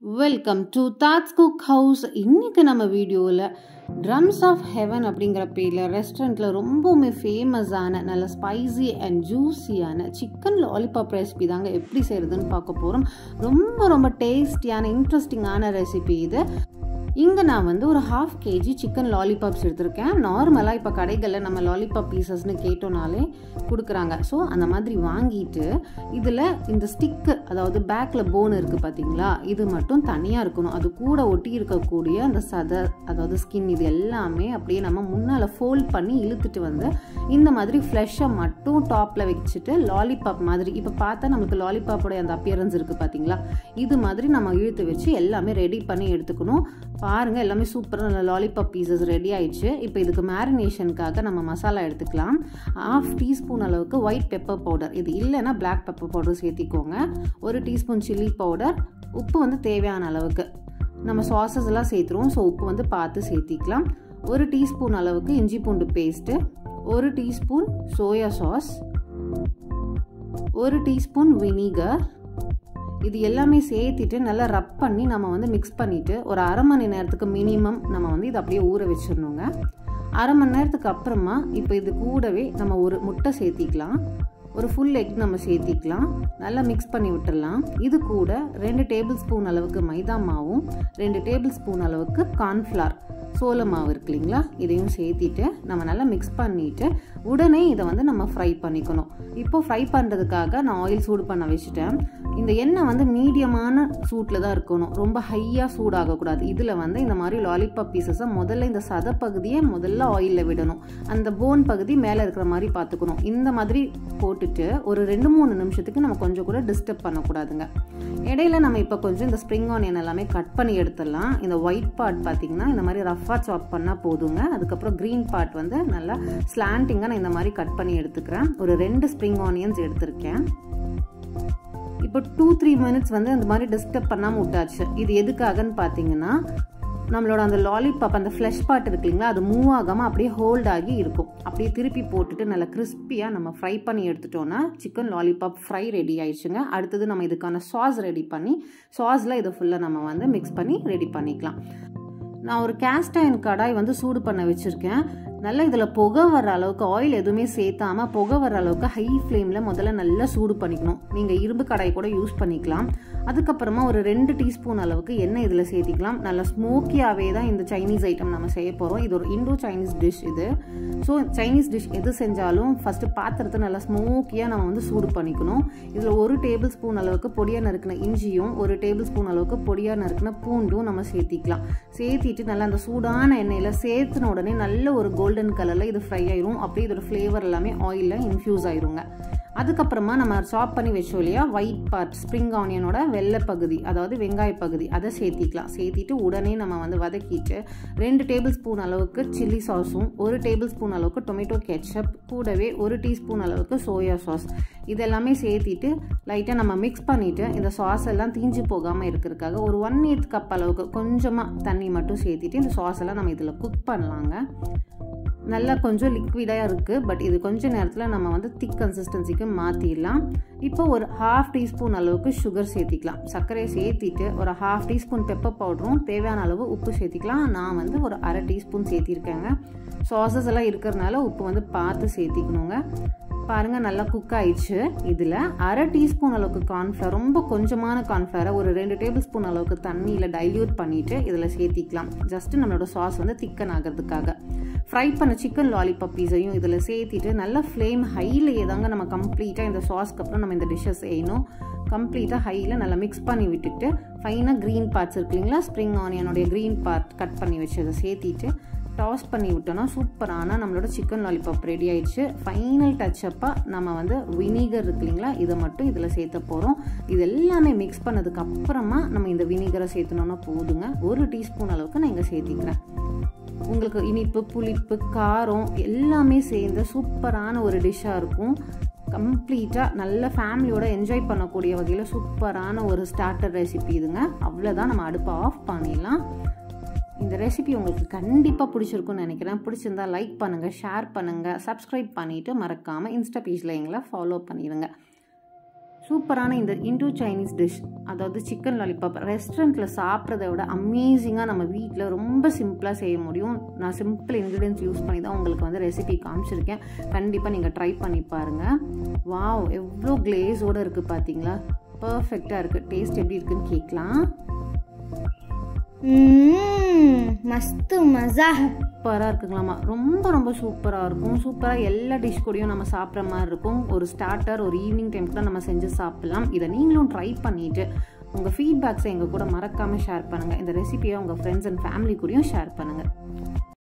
welcome to thoughts cook house இன்னைக்கு நம்ம வீடியோவில் ட்ரம்ஸ் ஆஃப் ஹெவன் அப்படிங்கிற பேரில் ரெஸ்டாரண்ட்டில் ரொம்பவுமே ஃபேமஸான நல்ல ஸ்பைசி அண்ட் ஜூஸியான சிக்கன் லாலிபாப் ரெசிபி தாங்க எப்படி செய்கிறதுன்னு பார்க்க போகிறோம் ரொம்ப ரொம்ப டேஸ்டியான இன்ட்ரெஸ்டிங்கான ரெசிபி இது இங்கே நான் வந்து ஒரு ஹாஃப் கேஜி சிக்கன் லாலிபாப்ஸ் எடுத்திருக்கேன் நார்மலாக இப்போ கடைகளில் நம்ம லாலிபாப் பீசஸ்னு கேட்டோனாலே கொடுக்குறாங்க ஸோ அந்த மாதிரி வாங்கிட்டு இதில் இந்த ஸ்டிக்கு அதாவது பேக்கில் போன் இருக்குது பார்த்தீங்களா இது மட்டும் தனியாக இருக்கணும் அது கூட ஒட்டி இருக்கக்கூடிய அந்த சதை அதாவது ஸ்கின் இது எல்லாமே அப்படியே நம்ம முன்னால் ஃபோல்ட் பண்ணி இழுத்துட்டு வந்து இந்த மாதிரி ஃப்ளெஷ்ஷை மட்டும் டாப்பில் வச்சுட்டு லாலிபாப் மாதிரி இப்போ பார்த்தா நமக்கு லாலிபாப்போடைய அந்த அப்பியரன்ஸ் இருக்குது பார்த்தீங்களா இது மாதிரி நம்ம இழுத்து வச்சு எல்லாமே ரெடி பண்ணி எடுத்துக்கணும் பாருங்கள் எல்லாமே சூப்பராக நல்ல லாலிபாப் பீசஸ் ரெடி ஆயிடுச்சு இப்போ இதுக்கு மேரினேஷனுக்காக நம்ம மசாலா எடுத்துக்கலாம் ஆஃப் டீஸ்பூன் அளவுக்கு ஒயிட் பெப்பர் பவுடர் இது இல்லைன்னா பிளாக் பெப்பர் பவுடர் சேர்த்திக்கோங்க ஒரு டீஸ்பூன் சில்லி பவுடர் உப்பு வந்து தேவையான அளவுக்கு நம்ம சாசஸ் எல்லாம் சேர்த்துருவோம் ஸோ உப்பு வந்து பார்த்து சேர்த்திக்கலாம் ஒரு டீஸ்பூன் அளவுக்கு இஞ்சி பூண்டு பேஸ்ட்டு ஒரு டீஸ்பூன் சோயா சாஸ் ஒரு டீஸ்பூன் வினிகர் இது எல்லாமே சேர்த்திட்டு நல்லா ரப் பண்ணி நம்ம வந்து மிக்ஸ் பண்ணிவிட்டு ஒரு அரை மணி நேரத்துக்கு மினிமம் நம்ம வந்து இதை அப்படியே ஊற வச்சிடணுங்க அரை மணி நேரத்துக்கு அப்புறமா இப்போ இது கூடவே நம்ம ஒரு முட்டை சேர்த்திக்கலாம் ஒரு ஃபுல் எக் நம்ம சேர்த்திக்கலாம் நல்லா மிக்ஸ் பண்ணி விட்டுடலாம் இது கூட ரெண்டு டேபிள் ஸ்பூன் அளவுக்கு மைதா மாவும் ரெண்டு டேபிள் ஸ்பூன் அளவுக்கு கார்ன்ஃப்ளார் சோள மாவு இருக்கு இல்லைங்களா இதையும் சேர்த்திட்டு நம்ம நல்லா மிக்ஸ் பண்ணிவிட்டு உடனே இதை வந்து நம்ம ஃப்ரை பண்ணிக்கணும் இப்போ ஃப்ரை பண்ணுறதுக்காக நான் ஆயில் சூடு பண்ண வச்சுட்டேன் இந்த எண்ணெய் வந்து மீடியமான சூட்டில் தான் இருக்கணும் ரொம்ப ஹையாக சூடாகக்கூடாது இதில் வந்து இந்த மாதிரி லாலிபாப் பீசஸை முதல்ல இந்த சத பகுதியை முதல்ல ஆயிலில் விடணும் அந்த போன் பகுதி மேலே இருக்கிற மாதிரி பார்த்துக்கணும் இந்த மாதிரி போட்டுட்டு ஒரு ரெண்டு மூணு நிமிஷத்துக்கு நம்ம கொஞ்சம் கூட டிஸ்டர்ப் பண்ணக்கூடாதுங்க இடையில நம்ம இப்போ கொஞ்சம் இந்த ஸ்ப்ரிங் ஆனியன் எல்லாமே கட் பண்ணி எடுத்துடலாம் இந்த ஒயிட் பார்ட் பார்த்தீங்கன்னா இந்த மாதிரி ரஃபாக சாப் பண்ணால் போதுங்க அதுக்கப்புறம் க்ரீன் பார்ட் வந்து நல்லா ஸ்லாண்டிங்காக நான் இந்த மாதிரி கட் பண்ணி எடுத்துக்கிறேன் ஒரு ரெண்டு ஸ்ப்ரிங் ஆனியன்ஸ் எடுத்திருக்கேன் இப்போ டூ த்ரீ மினிட்ஸ் வந்து அந்த மாதிரி டிஸ்டர்ப் பண்ணாமல் விட்டாச்சு இது எதுக்காகன்னு பார்த்தீங்கன்னா நம்மளோட அந்த லாலிபாப் அந்த ஃப்ளஷ் பார்ட் இருக்கு இல்லைங்களா அது மூவ் ஆகாமல் அப்படியே ஹோல்ட் ஆகி இருக்கும் அப்படியே திருப்பி போட்டுட்டு நல்லா கிறிஸ்பியாக நம்ம ஃப்ரை பண்ணி எடுத்துட்டோன்னா சிக்கன் லாலிபாப் ஃப்ரை ரெடி ஆயிடுச்சுங்க அடுத்தது நம்ம இதுக்கான சாஸ் ரெடி பண்ணி சாஸில் இதை ஃபுல்லாக நம்ம வந்து மிக்ஸ் பண்ணி ரெடி பண்ணிக்கலாம் நான் ஒரு கேஸ்ட் அயன் கடாய் வந்து சூடு பண்ண வச்சுருக்கேன் நல்லா இதில் புகை வர அளவுக்கு ஆயில் எதுவுமே சேர்த்தாம புகை வர அளவுக்கு ஹை ஃப்ளேமில் முதல்ல நல்லா சூடு பண்ணிக்கணும் நீங்கள் இரும்பு கடாய் கூட யூஸ் பண்ணிக்கலாம் அதுக்கப்புறமா ஒரு ரெண்டு டீஸ்பூன் அளவுக்கு எண்ணெய் இதில் சேர்த்திக்கலாம் நல்லா ஸ்மோக்கியாகவே தான் இந்த சைனீஸ் ஐட்டம் நம்ம செய்ய போகிறோம் இது ஒரு இண்டோ சைனீஸ் டிஷ் இது ஸோ சைனீஸ் டிஷ் எது செஞ்சாலும் ஃபஸ்ட்டு பாத்திரத்தை நல்லா ஸ்மோக்கியாக நம்ம வந்து சூடு பண்ணிக்கணும் இதில் ஒரு டேபிள் ஸ்பூன் அளவுக்கு பொடியாக நறுக்கின இஞ்சியும் ஒரு டேபிள் ஸ்பூன் அளவுக்கு பொடியாக நறுக்கின பூண்டும் நம்ம சேர்த்திக்கலாம் சேர்த்திட்டு நல்லா அந்த சூடான எண்ணெயில் சேர்த்துன உடனே நல்ல ஒரு கோல்டன் கலரில் இது ஃப்ரை ஆயிரும் அப்படியே இதோட ஃப்ளேவர் எல்லாமே ஆயிலில் இன்ஃப்யூஸ் ஆயிருங்க அதுக்கப்புறமா நம்ம சாப் பண்ணி வச்சோம் இல்லையா ஒயிட் பார்ட் ஸ்ப்ரிங் ஆனியனோட வெள்ளை பகுதி அதாவது வெங்காய பகுதி அதை சேர்த்திக்கலாம் சேர்த்திட்டு உடனே நம்ம வந்து வதக்கிட்டு ரெண்டு டேபிள் ஸ்பூன் அளவுக்கு சில்லி சாஸும் ஒரு டேபிள் ஸ்பூன் அளவுக்கு டொமேட்டோ கெச்சப் கூடவே ஒரு டீஸ்பூன் அளவுக்கு சோயா சாஸ் இதெல்லாமே சேர்த்திட்டு லைட்டாக நம்ம மிக்ஸ் பண்ணிவிட்டு இந்த சாஸ் எல்லாம் தீஞ்சு போகாமல் இருக்கிறதுக்காக ஒரு ஒன் எய்த் கப் அளவுக்கு கொஞ்சமாக தண்ணி மட்டும் சேர்த்திட்டு இந்த சாஸ் எல்லாம் நம்ம இதில் குக் பண்ணலாங்க நல்லா கொஞ்சம் லிக்விடாக இருக்குது பட் இது கொஞ்சம் நேரத்தில் நம்ம வந்து திக் கன்சிஸ்டன்சிக்கு மாற்றிடலாம் இப்போ ஒரு ஹாஃப் டீஸ்பூன் அளவுக்கு சுகர் சேர்த்திக்கலாம் சர்க்கரையை சேர்த்திட்டு ஒரு ஹாஃப் டீஸ்பூன் பெப்பர் பவுடரும் தேவையான அளவு உப்பு சேர்த்திக்கலாம் நான் வந்து ஒரு அரை டீஸ்பூன் சேர்த்திருக்கேங்க சாசஸ் எல்லாம் இருக்கிறதுனால உப்பு வந்து பார்த்து சேர்த்திக்கணுங்க பாருங்கள் நல்லா குக் ஆயிடுச்சு இதில் அரை டீஸ்பூன் அளவுக்கு கார்ன்ஃப்ளவர் ரொம்ப கொஞ்சமான கார்ன்ஃப்ளவரை ஒரு ரெண்டு டேபிள் ஸ்பூன் அளவுக்கு தண்ணியில் டைல்யூட் பண்ணிவிட்டு இதில் சேர்த்திக்கலாம் ஜஸ்ட்டு நம்மளோட சாஸ் வந்து திக்கன் ஆகிறதுக்காக ஃப்ரை பண்ண சிக்கன் லாலிபாப் பீஸையும் இதில் சேர்த்திட்டு நல்லா ஃப்ளேம் ஹையிலேயே தாங்க நம்ம கம்ப்ளீட்டாக இந்த சாஸ்க்கு அப்புறம் நம்ம இந்த டிஷ்ஷை செய்யணும் கம்ப்ளீட்டாக ஹையில் நல்லா மிக்ஸ் பண்ணி விட்டுட்டு ஃபைனாக க்ரீன் பார்ட்ஸ் இருக்கு இல்லைங்களா ஸ்ப்ரிங் ஆனியனுடைய க்ரீன் பார்ட் கட் பண்ணி வச்சு அதை சேர்த்திட்டு டாஸ் பண்ணி விட்டோன்னா சூப்பரான நம்மளோட சிக்கன் லாலிபாப் ரெடி ஆயிடுச்சு ஃபைனல் டச்சப்பாக நம்ம வந்து வினிகர் இருக்கு இல்லைங்களா இதை மட்டும் இதில் சேர்த்த போகிறோம் இது எல்லாமே மிக்ஸ் பண்ணதுக்கு அப்புறமா நம்ம இந்த வினிகரை சேர்த்தணுன்னா போதுங்க ஒரு டீஸ்பூன் அளவுக்கு நான் இங்கே சேர்த்திக்கிறேன் உங்களுக்கு இனிப்பு புளிப்பு காரம் எல்லாமே சேர்ந்த சூப்பரான ஒரு டிஷ்ஷாக இருக்கும் கம்ப்ளீட்டாக நல்ல ஃபேமிலியோட என்ஜாய் பண்ணக்கூடிய வகையில் சூப்பரான ஒரு ஸ்டார்டர் ரெசிபி இதுங்க அவ்வளோதான் நம்ம அடுப்பை ஆஃப் பண்ணிடலாம் இந்த ரெசிபி உங்களுக்கு கண்டிப்பாக பிடிச்சிருக்குன்னு நினைக்கிறேன் பிடிச்சிருந்தா லைக் பண்ணுங்கள் ஷேர் பண்ணுங்கள் சப்ஸ்கிரைப் பண்ணிவிட்டு மறக்காமல் இன்ஸ்டா பேஜில் எங்களை ஃபாலோ பண்ணிடுங்க சூப்பரான இந்த இண்டோ சைனீஸ் டிஷ் அதாவது சிக்கன் லாலிபாப் ரெஸ்டாரண்ட்டில் சாப்பிட்றத விட அமேசிங்காக நம்ம வீட்டில் ரொம்ப சிம்பிளாக செய்ய முடியும் நான் சிம்பிள் இன்க்ரீடியன்ஸ் யூஸ் பண்ணி தான் உங்களுக்கு வந்து ரெசிபி காமிச்சிருக்கேன் கண்டிப்பாக நீங்கள் ட்ரை பண்ணி பாருங்கள் வாவ் எவ்வளோ கிளேஸோடு இருக்குது பார்த்தீங்களா பர்ஃபெக்டாக இருக்குது டேஸ்ட் எப்படி இருக்குன்னு கேட்கலாம் மஸ்து மஜா சூப்பராக இருக்குங்களாமா ரொம்ப ரொம்ப சூப்பராக இருக்கும் சூப்பராக எல்லா டிஷ் கூடயும் நம்ம சாப்பிட்ற மாதிரி இருக்கும் ஒரு ஸ்டார்டர் ஒரு ஈவினிங் டைம் கூட நம்ம செஞ்சு சாப்பிட்லாம் இதை நீங்களும் ட்ரை பண்ணிவிட்டு உங்கள் ஃபீட்பேக்ஸை எங்கள் கூட மறக்காமல் ஷேர் பண்ணுங்கள் இந்த ரெசிபியை உங்கள் ஃப்ரெண்ட்ஸ் அண்ட் ஃபேமிலி கூடயும் ஷேர் பண்ணுங்கள்